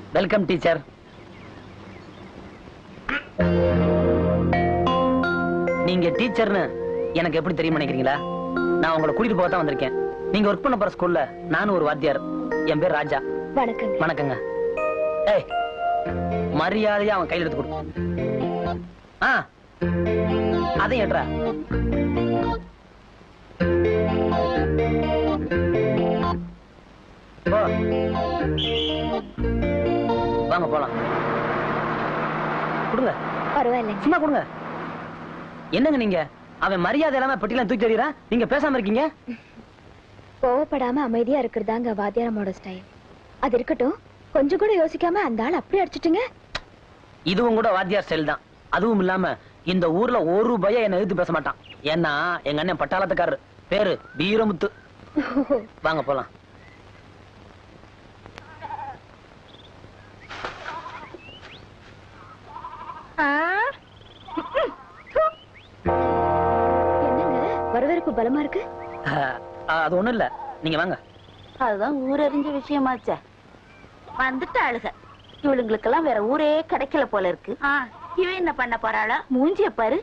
Welcome teacher நீங்க டீச்சர்னு எனக்கு எப்படி தெரியும் நினைக்கிறீங்களா நான் உங்களை கூட்டிட்டு போக தான் வந்திருக்கேன் நீங்க ஒர்க் பண்ண போற ஸ்கூல்ல நானும் ஒரு வாத்தியார் என் பேர் ராஜா வணக்கங்க வணக்கங்க ஏய் மரியாதையா அவன் கையில எடுத்து கொடு ஆ அதையும் ஏட்றா போ வாங்க போலாம் கொடுங்க பரவாயில்லைங்க சும்மா கொடுங்க என்னங்க நீங்க அவன் மரியாதை இல்லாம பெட்டிலாம் தூக்கி தெரியுறா நீங்க பேசாம இருக்கீங்க கோவப்படாம அமைதியா இருக்கிறதாங்க வாத்தியாரமோட ஸ்டைல் அது இருக்கட்டும் கொஞ்சம் கூட யோசிக்காம அந்த ஆள் அப்படி அடிச்சிட்டீங்க இதுவும் கூட வாத்தியார் ஸ்டைல் தான் அதுவும் இல்லாம இந்த ஊர்ல ஒரு பையன் என்ன எதிர்த்து பேச மாட்டான் ஏன்னா எங்க அண்ணன் பட்டாளத்துக்காரரு பேரு வீரமுத்து வாங்க போலாம் என்னங்க வரவேற்பு பலமா இருக்கு அஹ், அது ஒண்ணும் இல்ல நீங்க வாங்க அதுதான் ஊரறிஞ்ச விஷயமாச்சே வந்துட்டு அழுக இவளுங்களுக்கெல்லாம் வேற ஊரே கிடைக்கல போல இருக்கு ஆ, இவ என்ன பண்ண போறாளா மூஞ்சிய பாரு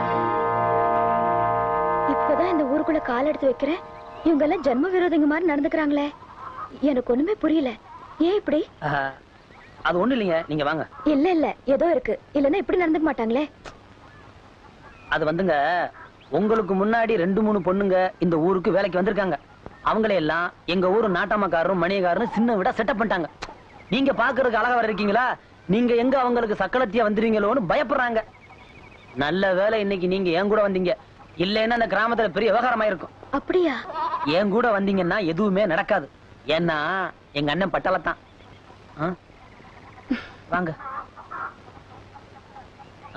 இப்பதான் இந்த ஊருக்குள்ள கால் எடுத்து வைக்கிறேன் இவங்க எல்லாம் ஜென்ம விரோதிங்க மாதிரி நடந்துக்கிறாங்களே எனக்கு ஒண்ணுமே புரியல ஏன் இப்படி அஹ், அது ஒண்ணும் இல்லைங்க நீங்க வாங்க இல்ல இல்ல ஏதோ இருக்கு இல்லன்னா இப்படி நடந்துக்க மாட்டாங்களே அது வந்துங்க உங்களுக்கு முன்னாடி ரெண்டு மூணு பொண்ணுங்க இந்த ஊருக்கு வேலைக்கு வந்திருக்காங்க அவங்களே எல்லாம் எங்க ஊரு நாட்டாமக்காரரும் மணியக்காரரும் சின்ன விட செட்டப் பண்ணிட்டாங்க நீங்க பாக்குறதுக்கு அழகா வர இருக்கீங்களா நீங்க எங்க அவங்களுக்கு சக்களத்தியா வந்துருவீங்களோன்னு பயப்படுறாங்க நல்ல வேலை இன்னைக்கு நீங்க என் கூட வந்தீங்க இல்லைன்னா அந்த கிராமத்துல பெரிய விவகாரமா இருக்கும் அப்படியா என் கூட வந்தீங்கன்னா எதுவுமே நடக்காது ஏன்னா எங்க அண்ணன் பட்டாளத்தான் ஆ? வாங்க ஆ.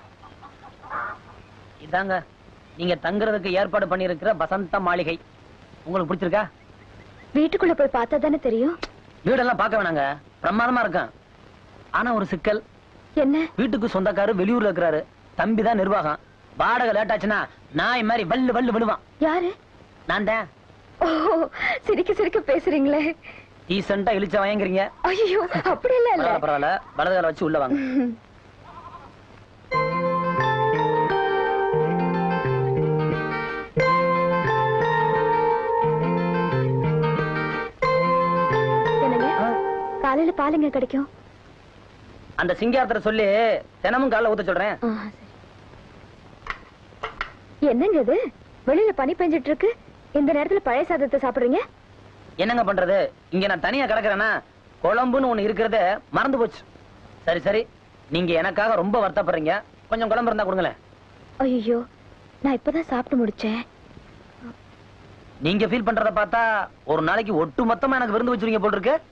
இதாங்க நீங்க தங்குறதுக்கு ஏற்பாடு பண்ணியிருக்கிற பசந்த மாளிகை உங்களுக்கு பிடிச்சிருக்கா வீட்டுக்குள்ள போய் பார்த்தா தானே தெரியும் வீடெல்லாம் பார்க்க வேணாங்க பிரமாதமா இருக்கும் ஆனா ஒரு சிக்கல் என்ன வீட்டுக்கு சொந்தக்காரு வெளியூர்ல இருக்கிறாரு தம்பி தான் நிர்வாகம் வாடகை லேட் ஆச்சுன்னா நாய் மாதிரி வல்லு வல்லு விடுவான் யாரு நான் தான் ஓ சிரிக்க சிரிக்க பேசுறீங்களே டீசெண்டா இழிச்ச வாங்குறீங்க ஐயோ அப்படி எல்லாம் இல்ல பரவாயில்ல பரவாயில்ல வலது கால வச்சு உள்ள வாங்க என்னங்க காலையில பாலுங்க கிடைக்கும் அந்த சிங்காரத்துல சொல்லி தினமும் காலைல ஊத்த சொல்றேன் ஆ, சரி. என்னங்க இது வெளியில பனி பெஞ்சிட்டு இருக்கு இந்த நேரத்துல பழைய சாதத்தை சாப்பிடுறீங்க என்னங்க பண்றது இங்க நான் தனியா கிடக்குறேன்னா குழம்புன்னு ஒண்ணு இருக்கிறத மறந்து போச்சு சரி சரி நீங்க எனக்காக ரொம்ப வருத்தப்படுறீங்க கொஞ்சம் குழம்பு இருந்தா கொடுங்களேன் ஐயோ நான் இப்பதான் சாப்பிட்டு முடிச்சேன் நீங்க ஃபீல் பண்றத பார்த்தா ஒரு நாளைக்கு ஒட்டு மொத்தமா எனக்கு விருந்து வச்சிருக்கீங்க போல் இருக்கு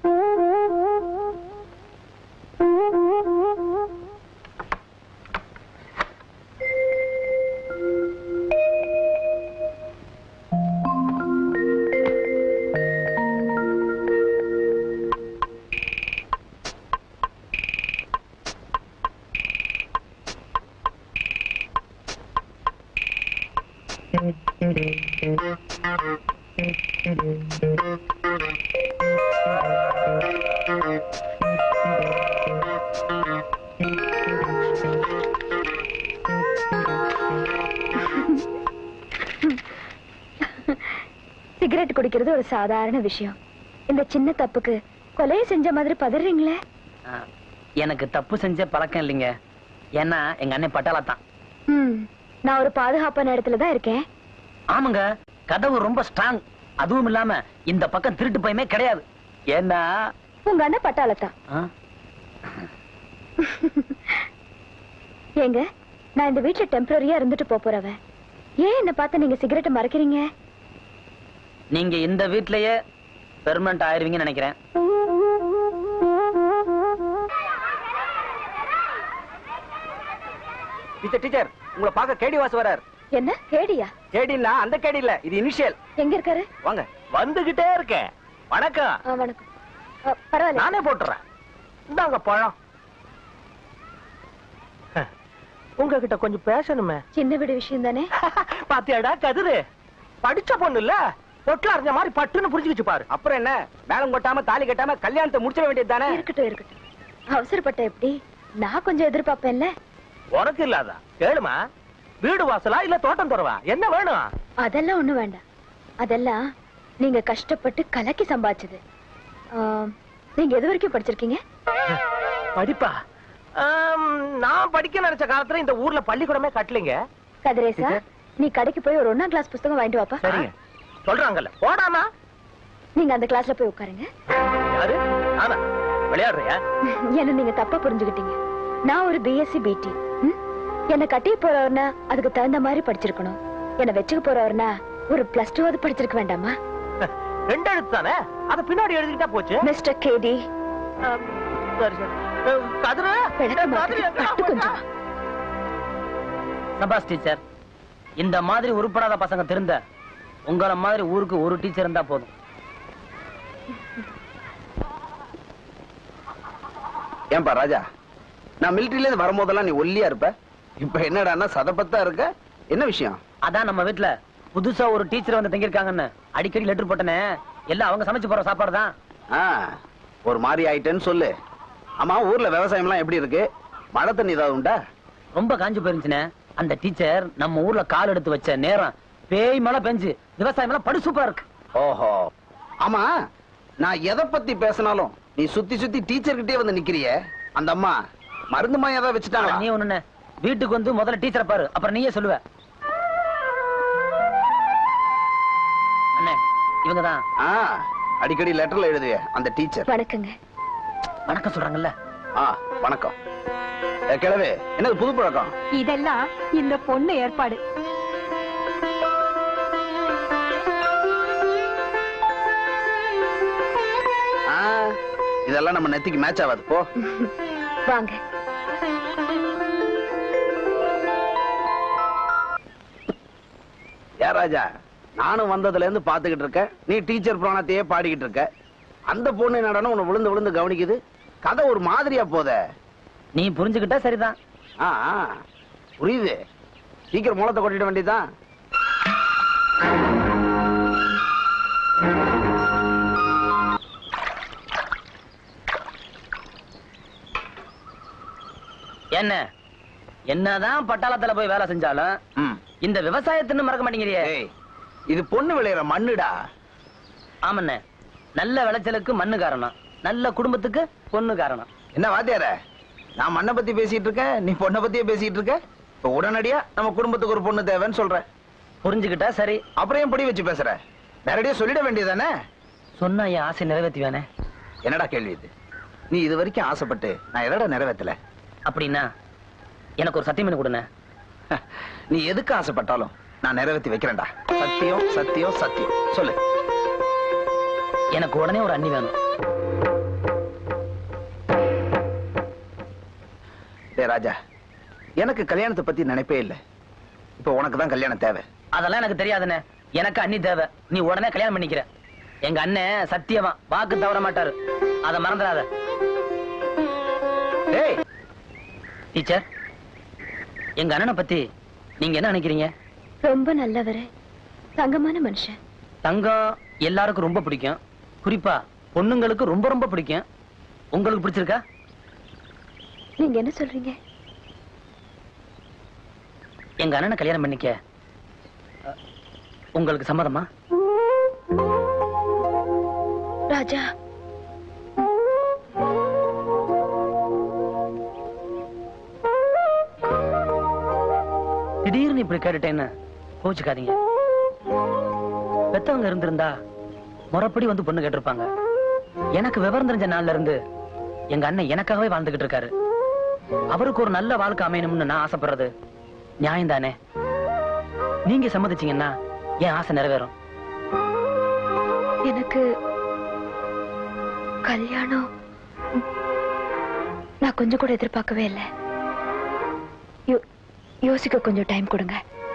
சிகரெட் குடிக்கிறது ஒரு சாதாரண விஷயம் இந்த சின்ன தப்புக்கு கொலையை செஞ்ச மாதிரி பதறீங்களே ஆ, எனக்கு தப்பு செஞ்ச பழக்கம் இல்லைங்க ஏன்னா எங்க அண்ணன் பட்டாளத்தான் ம் நான் ஒரு பாதுகாப்பான இடத்துல தான் இருக்கேன் ஆமாங்க கதவு ரொம்ப ஸ்ட்ராங் அதுவும் இல்லாம இந்த பக்கம் திருட்டு பயமே கிடையாது ஏன்னா உங்க அண்ணன் பட்டாளத்தான் ஆ, ஏங்க நான் இந்த வீட்ல டெம்பரரியா இருந்துட்டு போப் போறவன் ஏன் என்ன பார்த்து நீங்க சிகரெட்டை மறைக்கிறீங்க நீங்க இந்த வீட்லயே பெர்மனன்ட் ஆயிருவீங்கன்னு நினைக்கிறேன் டீச்சர் டீச்சர் உங்களை பார்க்க கேடி வாசு வரார் என்ன கேடியா கேடின்னா அந்த கேடி இல்ல இது இனிஷியல் எங்க இருக்காரு வாங்க வந்துகிட்டே இருக்கேன் வணக்கம் ஆ, வணக்கம் ஆ, பரவாயில்ல நானே போட்டுறேன் இந்தாங்க பழம் உங்ககிட்ட கொஞ்சம் பேசணுமே சின்ன வீடு விஷயம் தானே பாத்தியாடா கதிரு படிச்ச பொண்ணு இல்ல பொட்டுல அறிஞ்ச மாதிரி பட்டுன்னு புரிஞ்சுக்கிச்சு பாரு அப்புறம் என்ன மேலம் கொட்டாம தாலி கட்டாம கல்யாணத்தை முடிச்சிட வேண்டியது தானே இருக்கட்டும் இருக்கட்டும் அவசரப்பட்ட எப்படி நான் கொஞ்சம் எதிர்பார்ப்பேன்ல உனக்கு இல்லாதா கேளுமா வீடு வாசலா இல்ல தோட்டம் துறவா என்ன வேணும் அதெல்லாம் ஒண்ணு வேண்டாம் அதெல்லாம் நீங்க கஷ்டப்பட்டு கலக்கி சம்பாதிச்சது ஆம், நீங்க எது வரைக்கும் படிச்சிருக்கீங்க படிப்பா ஆம், நான் படிக்க நினைச்ச காலத்துல இந்த ஊர்ல பள்ளிக்கூடமே கட்டலைங்க கதிரேசா நீ கடைக்கு போய் ஒரு ஒண்ணாம் கிளாஸ் புத்தகம் வாங்கிட்டு வாப்பா சரிங்க சொல்றாங்கல்ல போடாமா நீங்க அந்த கிளாஸ்ல போய் உட்காருங்க யாரு ஆனா விளையாடுறியா என்ன நீங்க தப்பா புரிஞ்சுக்கிட்டீங்க நான் ஒரு பிஎஸ்சி பிடி என்ன கட்டி போறவர்னா அதுக்கு தகுந்த மாதிரி படிச்சிருக்கணும் என்ன வச்சுக்க போறவர்னா ஒரு பிளஸ் டூ படிச்சிருக்க வேண்டாமா ரெண்டு எழுத்து தானே அத பின்னாடி எழுதிக்கிட்டா போச்சு மிஸ்டர் கேடி ஆம், சரி சரி அஹ், கதிரு விளக்க கதிரு மாட்டேன் எங்கடா பட்டு போச்சா? கொஞ்சம் சபாஸ் டீச்சர் இந்த மாதிரி உருப்படாத பசங்க திருந்த உங்கள மாதிரி ஊருக்கு ஒரு டீச்சர் இருந்தா போதும் ஏன்பா ராஜா நான் மிலிட்டரியில இருந்து வரும்போதெல்லாம் நீ ஒல்லியா இருப்ப இப்ப என்னடான்னா சதப்பத்தா இருக்க என்ன விஷயம் அதான் நம்ம வீட்ல புதுசா ஒரு டீச்சர் வந்து தங்கியிருக்காங்கன்னு அடிக்கடி லெட்டர் போட்டனே எல்லாம் அவங்க சமைச்சு போற சாப்பாடு தான் ஆ, ஒரு மாதிரி ஆயிட்டேன்னு சொல்லு ஆமா ஊர்ல விவசாயம் எல்லாம் எப்படி இருக்கு மழை தண்ணி ஏதாவது உண்டா ரொம்ப காஞ்சு போயிருந்துச்சுனே அந்த டீச்சர் நம்ம ஊர்ல கால் எடுத்து வச்ச நேரம் பேய் மழை பெஞ்சு விவசாயம் எல்லாம் படு சூப்பரா இருக்கு ஓஹோ ஆமா நான் எதை பத்தி பேசினாலும் நீ சுத்தி சுத்தி டீச்சர் கிட்டே வந்து நிக்கிறியே அந்த அம்மா மருந்து மாயம் ஏதாவது வச்சுட்டாங்களா நீ ஒண்ணு வீட்டுக்கு வந்து முதல்ல டீச்சரை பாரு அப்புறம் நீயே சொல்லுவ அண்ணே இவங்கதான் ஆ, அடிக்கடி லெட்டர்ல எழுதுவே அந்த டீச்சர் வணக்கங்க வணக்கம் சொல்றாங்கல்ல ஆ வணக்கம் ஏ, கிழவே என்னது புது பழக்கம் இதெல்லாம் இந்த பொண்ணு ஏற்பாடு ஆ, இதெல்லாம் நம்ம நெத்திக்கு மேட்ச் ஆகாது போ வாங்க ஏ ராஜா நானும் வந்ததுல இருந்து பாத்துக்கிட்டு இருக்கேன் நீ டீச்சர் புராணத்தையே பாடிக்கிட்டு இருக்க அந்த பொண்ணு என்னடான்னு உன்னை விழுந்து விழுந்து கவனிக்குது கதை ஒரு மாதிரியா போதே நீ புரிஞ்சுக்கிட்டா சரிதான் ஆ ஆ, புரியுது சீக்கிரம் மூலத்தை கொட்டிட வேண்டியதுதான் என்ன என்னதான் பட்டாளத்துல போய் வேலை செஞ்சாலும் ம். இந்த விவசாயத்தின்னு மறக்க மாட்டேங்கிறியே ஏய் இது பொண்ணு விளையிற மண்ணுடா ஆமண்ணே நல்ல விளைச்சலுக்கு மண்ணு காரணம் நல்ல குடும்பத்துக்கு பொண்ணு காரணம் என்ன வாத்தியார நான் மண்ணை பத்தி பேசிட்டு இருக்கேன் நீ பொண்ணை பத்தியே பேசிட்டு இருக்க இப்ப உடனடியா நம்ம குடும்பத்துக்கு ஒரு பொண்ணு தேவைன்னு சொல்ற புரிஞ்சுக்கிட்டா சரி அப்புறம் ஏன் பொடி வச்சு பேசுற நேரடியா சொல்லிட வேண்டியதானே சொன்னா என் ஆசை நிறைவேற்றுவானே என்னடா கேள்வி இது நீ இது வரைக்கும் ஆசைப்பட்டு நான் எதடா நிறைவேத்தல அப்படின்னா எனக்கு ஒரு சத்தியம் பண்ணி கொடுண்ணே நீ எதுக்கு ஆசைப்பட்டாலும் நான் நிறைவேத்தி வைக்கிறேன்டா சத்தியம் சத்தியம் சத்தியம் சொல்லு எனக்கு உடனே ஒரு அண்ணி வேணும் டேய் ராஜா எனக்கு கல்யாணத்தை பத்தி நினைப்பே இல்லை இப்ப உனக்கு தான் கல்யாணம் தேவை அதெல்லாம் எனக்கு தெரியாதுண்ணே எனக்கு அண்ணி தேவை நீ உடனே கல்யாணம் பண்ணிக்கிற எங்க அண்ணன் சத்தியமா வாக்கு தவற மாட்டாரு அத மறந்துடாத டேய் டீச்சர் எங்க அண்ணனை பத்தி நீங்க என்ன நினைக்கிறீங்க ரொம்ப நல்லவரு தங்கமான மனுஷன் தங்கம் எல்லாருக்கும் ரொம்ப பிடிக்கும் குறிப்பா பொண்ணுங்களுக்கு ரொம்ப ரொம்ப பிடிக்கும் உங்களுக்கு பிடிச்சிருக்கா நீங்க என்ன சொல்றீங்க எங்க அண்ணனை கல்யாணம் பண்ணிக்க அ, உங்களுக்கு சம்மதமா ராஜா திடீர்னு இப்படி கேட்டுட்டேன்னு கோச்சுக்காதீங்க பெத்தவங்க இருந்திருந்தா முறைப்படி வந்து பொண்ணு கேட்டிருப்பாங்க எனக்கு விவரம் தெரிஞ்ச நாள்ல இருந்து எங்க அண்ணன் எனக்காகவே வாழ்ந்துகிட்டு இருக்காரு அவருக்கு ஒரு நல்ல வாழ்க்கை அமையணும்னு நான் ஆசைப்படுறது நியாயம் தானே நீங்க சம்மதிச்சீங்கன்னா என் ஆசை நிறைவேறும் எனக்கு கல்யாணம் ம், நான் கொஞ்சம் கூட எதிர்பார்க்கவே இல்லை யோ- யோசிக்க கொஞ்சம் டைம் கொடுங்க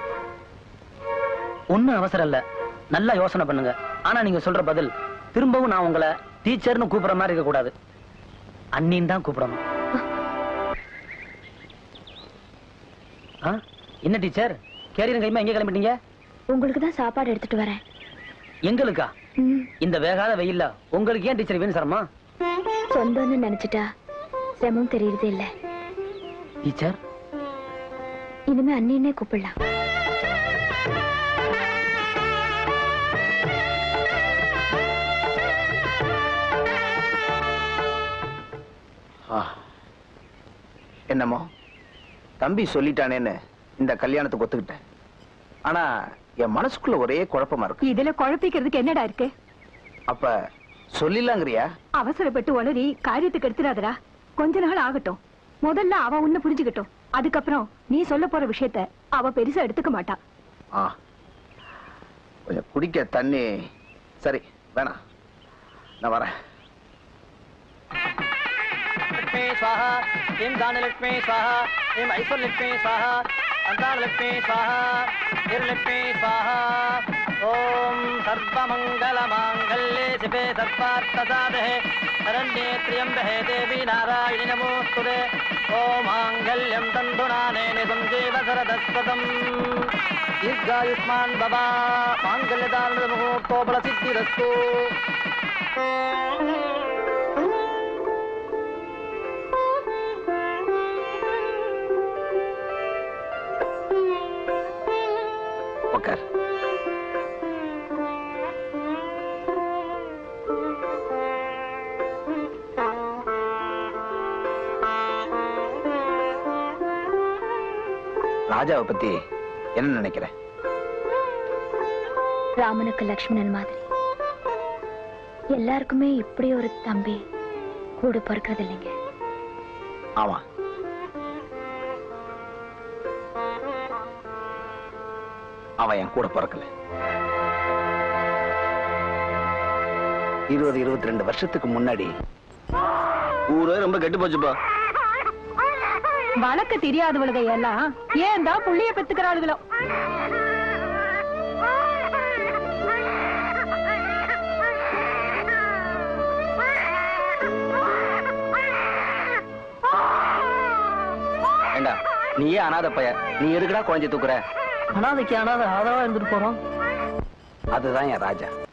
ஒண்ணும் அவசரம் இல்ல நல்லா யோசனை பண்ணுங்க ஆனா நீங்க சொல்ற பதில் திரும்பவும் நான் உங்களை டீச்சர்னு கூப்பிடுற மாதிரி இருக்க கூடாது அண்ணின்னு தான் கூப்பிடணும் ஆ? என்ன டீச்சர் கேரியர் கைமா எங்க கிளம்பிட்டீங்க உங்களுக்கு தான் சாப்பாடு எடுத்துட்டு வரேன் எங்களுக்கா ம், இந்த வேகாத வெயில்ல உங்களுக்கு ஏன் டீச்சர் வீண் சிரமம் சொந்தம்னு நினைச்சிட்டா சிரமம் தெரியறதே இல்ல டீச்சர் இனிமே அண்ணின்னே கூப்பிடலாம் ஆ. என்னமோ தம்பி சொல்லிட்டானேன்னு இந்த கல்யாணத்துக்கு ஒத்துக்கிட்டேன் ஆனா என் மனசுக்குள்ள ஒரே குழப்பமா இருக்கு இதுல குழப்பிக்கிறதுக்கு என்னடா இருக்கு அப்ப சொல்லிடலாங்கிறியா அவசரப்பட்டு உளறி காரியத்துக்கு எடுத்துடாதடா கொஞ்ச நாள் ஆகட்டும் முதல்ல அவ உன்னை புரிஞ்சுக்கட்டும் அதுக்கப்புறம் நீ சொல்ல போற விஷயத்த அவ பெருசா எடுத்துக்க மாட்டா ஆ கொஞ்சம் குடிக்க தண்ணி சரி வேணாம் நான் வரேன் லட்சுமி ஸ்வாஹா ஈம் தானலட்சுமி ஸ்வாஹா ஈம் ஐஸ்வர்லட்சுமி ஸ்வாஹா அந்தானலட்சுமி ஸ்வாஹா நிர்லட்சுமி ஸ்வாஹா ஓம் சர்வமங்கல மாங்கல்யே சிவே சர்வார்த்தசாதே சரண்யே திரியம்பே தேவி நாராயணி நமோஸ்துதே ஓம் மாங்கல்யம் தந்துநானேன சஞ்சீவ சரதஸ்வதம் தீர்காயுஷ்மான் பவா மாங்கல்யதான முகூர்த்தோபல சித்திரஸ்து உட்கார் ராஜாவை பத்தி என்ன நினைக்கிற ராமனுக்கு லக்ஷ்மணன் மாதிரி எல்லாருக்குமே இப்படி ஒரு தம்பி கூட பிறக்கிறது இல்லைங்க ஆமா அவன் என் கூட பிறக்கல இருபது இருபத்தி ரெண்டு வருஷத்துக்கு முன்னாடி ஊரே ரொம்ப கெட்டு போச்சுப்பா வழக்க தெரியாதவளுக எல்லாம் ஏன் தான் புள்ளிய பெத்துக்கிறாளுகளோ ஏண்டா நீயே அனாதை பைய நீ எதுக்குடா குழந்தை தூக்குற அனாதைக்கு அனாதை ஆதரவா இருந்துட்டு போறோம் அதுதான் என் ராஜா